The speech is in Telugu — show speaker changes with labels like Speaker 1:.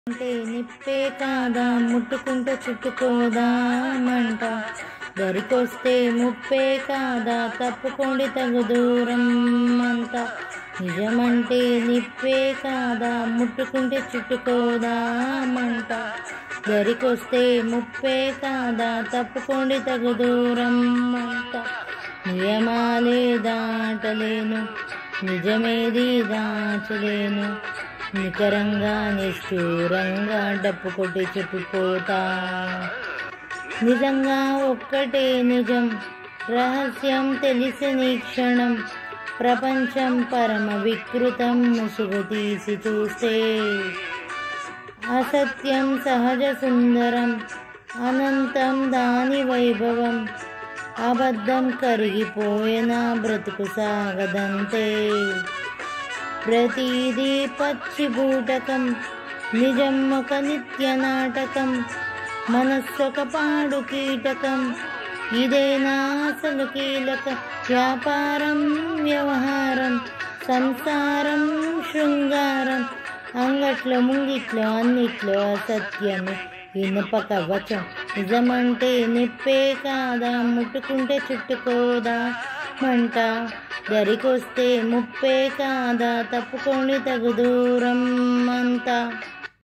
Speaker 1: అంటే నిప్పే కాదా ముట్టుకుంటే చుట్టుకోదా మంట దరికొస్తే ముప్పే కాదా తప్పుకోండి తగు దూరం అంత నిజమంటే నిప్పే కాదా ముట్టుకుంటే చుట్టుకోదా మంట దరికొస్తే ముప్పే కాదా తప్పుకోండి తగు దూరం అంత నియమాలే దాటలేను నిజమేది దాచలేను నికరంగా నిష్ఠూరంగా డప్పు కొట్టి చుట్టుపోతా నిజంగా ఒక్కటే నిజం రహస్యం తెలిసిన క్షణం ప్రపంచం పరమ వికృతం ముసుగు తీసి చూస్తే అసత్యం సహజ సుందరం అనంతం దాని వైభవం అబద్ధం కరిగిపోయిన బ్రతుకు సాగదంతే ప్రతిదీ పచ్చి బూటకం నిజం ఒక నిత్య నాటకం మనస్సొక పాడు కీటకం ఇదేనా అసలు కీలక వ్యాపారం వ్యవహారం సంసారం శృంగారం అంగట్లో ముంగిట్లో అన్నిట్లో అసత్యమే ఇనుప కవచం నిజమంటే నిప్పే కాదా ముట్టుకుంటే చుట్టుకోదా మంట దరికొస్తే ముప్పే కాదా తప్పుకొని తగు దూరం అంతా